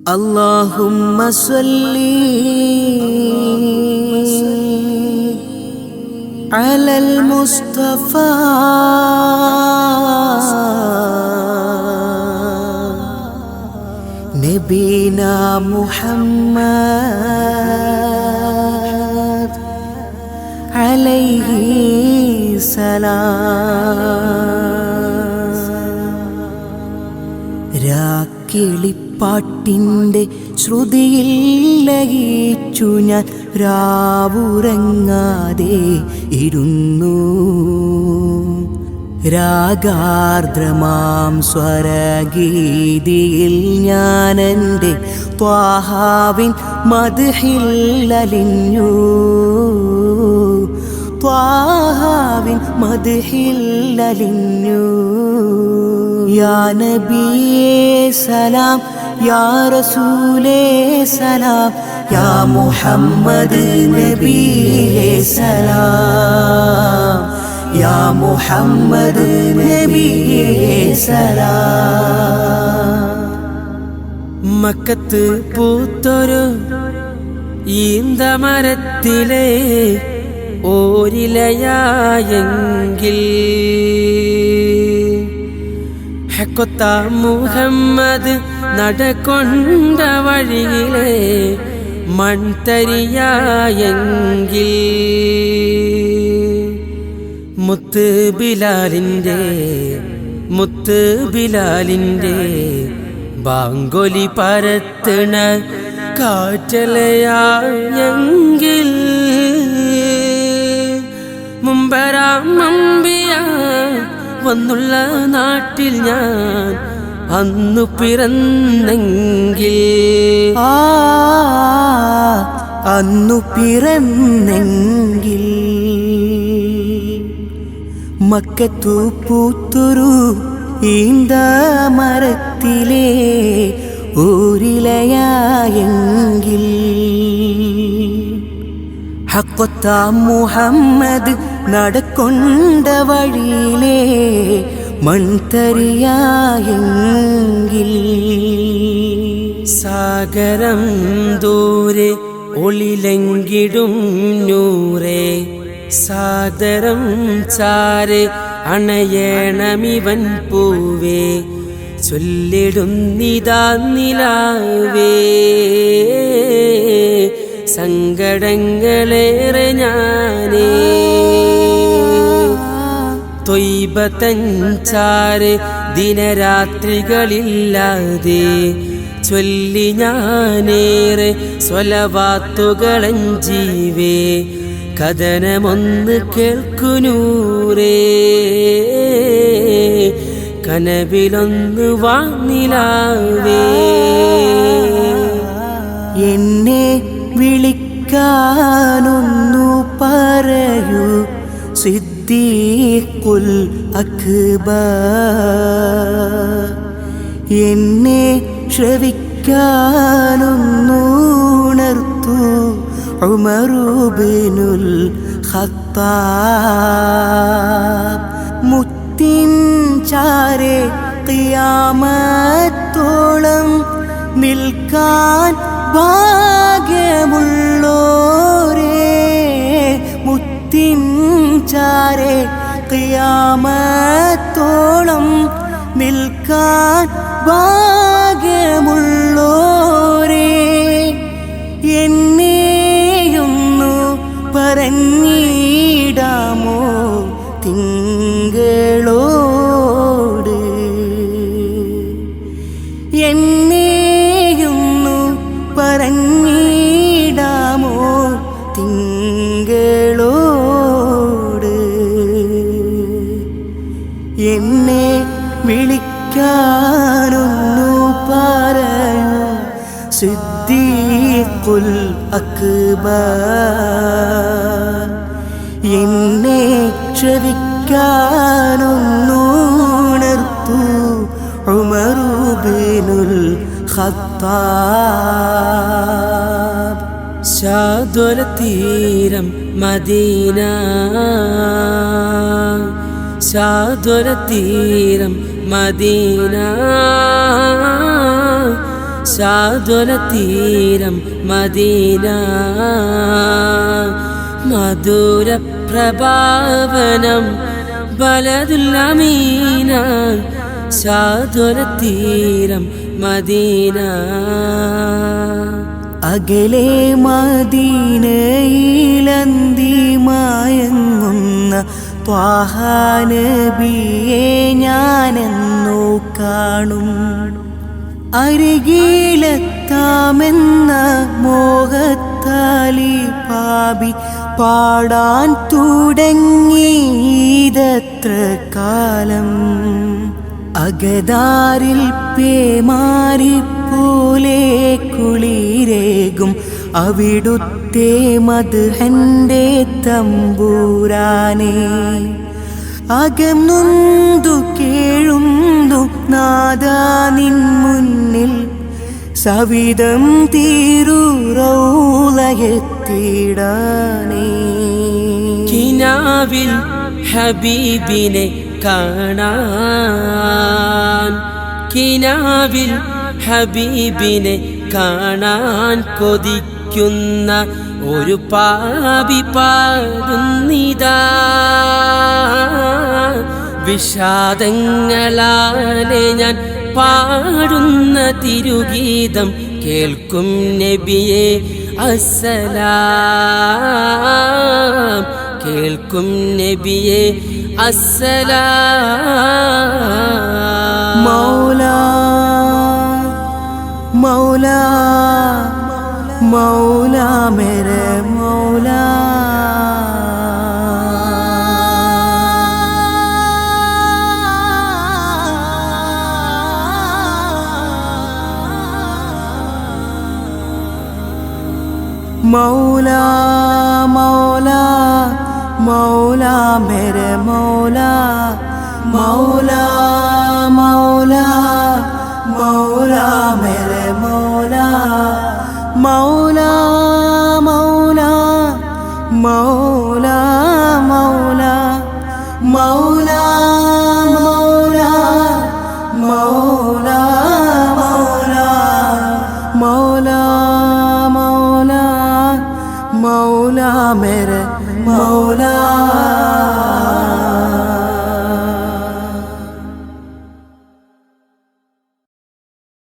اللهم صل على المصطفى نبينا محمد عليه سلام രാക്കിളിപ്പാട്ടിൻ്റെ ശ്രുതിയിൽ ലയിച്ചു ഞാൻ രാവുറങ്ങാതെ ഇരുന്നു രാഗാർദ്രമാം സ്വരഗീതിയിൽ ഞാൻ എൻ്റെ ത്വാഹാവിൻ മധുഹില്ലലിഞ്ഞു ത്വാഹാവിൻ മധുഹില്ലലിഞ്ഞു യാ നബിയേ സലാം യാ റസൂലേ സലാം യാ മുഹമ്മദ് നബിയേ സലാം യാ മുഹമ്മദ് നബിയേ സലാം മക്കത്ത് പൂത്തൊരു ഈന്തമരത്തിലെ ഓരിലയായെങ്കിൽ ഹക്കൊത്ത മുഹമ്മദ് നടക്കൊണ്ട വഴിയിലെ മൺതരിയായെങ്കിൽ മുത്ത് ബിലാലിൻ്റെ മുത്ത് ബിലാലിൻ്റെ ബാങ്കൊലി പരത്തണ കാറ്റലയായെങ്കിൽ മുമ്പരാം നമ്പിയ വന്നുള്ള നാട്ടിൽ ഞാൻ അന്നു പിറന്നെങ്കിൽ ആ അന്നു പിറന്നെങ്കിൽ മക്കത്തു പൂത്തൊരു ഈന്ത മരത്തിലെ ഊരിലയായെങ്കിൽ ഹക്കൊത്ത മുഹമ്മദ് നടക്കൊണ്ട വഴിയിലെ മൺതരിയായെങ്കിൽ സാഗരം ദൂരെ ഒളിലെങ്കിടും നൂറേ സാദരം ചാരെ അണയണമിവൻ പൂവേ ചൊല്ലിടുന്നിതാ നിലാവേ സങ്കടങ്ങളേറെ ഞാനേ തൊയ്ബത്തഞ്ചാറ് ദിനരാത്രികളില്ലാതെ ചൊല്ലി ഞാനേറെ സ്വലവാത്തുകളഞ്ചീവേ കഥനമൊന്ന് കേൾക്കുനൂരേ കനവിലൊന്ന് വാങ്ങിലാവേ എന്നെ വിളിക്കാനൊന്നു പറയൂ സിദ്ദീഖുൽ അക്ബർ എന്നെ ശ്രവിക്കാനൊന്നുണർത്തു ഉമറുബിനുൽ ഖത്താബ് മുത്തിൻ ചാരെ ഖിയാമത്തോളം നിൽക്കാൻ ഭാഗ്യമുള്ളോരേ മുത്തിൻ ചാരെ ഖിയാമത്തോളം നിൽക്കാൻ ഭാഗ്യമുള്ളോരേ എന്നെയൊന്നു പറഞ്ഞിടാമോ തിങ്കളോട് എന്നെയൊന്നു പറഞ്ഞിടാമോ തിങ്കളോട് എന്നെ വിളിക്കാനൊന്നു പറയൂ സിദ്ദീഖുൽ അക്ബർ എന്നെ ക്ഷവിക്കാനൊന്നുണർത്തു ഉമറുബിനുൽ ഖത്താബ് ശാദ്വല തീരം മദീന ശാദ്വല തീരം മദീന ശാദ്വല തീരം മദീന മധുര പ്രഭാവനം ബലതുല്ലമീന ശാദ്വല തീരം മദീന അകലെ മദീനയിലന്തി മയങ്ങുന്ന ത്വാഹാനബിയെ ഞാനെന്നു കാണും അരികിലെത്താമെന്ന മോഹത്താലി പാപി പാടാൻ തുടങ്ങിയതത്ര കാലം അകതാരിൽ പേമാരിപ്പോലെ കുളിരേകും അവിടുത്തെ മധുഹന്റെ തമ്പൂരാനേ അകന്നുന്തു കേഴുന്നു നാദാ നിൻ മുന്നിൽ സവിധം തീരുറൗലയെത്തിടാനേ കിനാവിൽ ഹബീബിനെ കാണാൻ കിനാവിൽ ഹബീബിനെ കാണാൻ കൊതിക്കുന്ന ഒരു പാപി പാടുന്നിതാ വിഷാദങ്ങളാലെ ഞാൻ പാടുന്ന തിരുഗീതം കേൾക്കും നബിയെ അസ്സലാം കേൾക്കും നബിയെ അസ്സലാം മൗലാ മൗലാ മൗലാ മേരെ മൗലാ മൗലാ മൗലാ മൗലാ മേരെ മൗലാ മൗലാ മൗലാ മൗലാ മേരെ മൗലാ മൗലാ മൗലാ മൗലാ മൗലാ മൗലാ മൗലാ മൗലാ മൗലാ മൗലാ മൗലാ മൗലാ മേരെ മൗലാ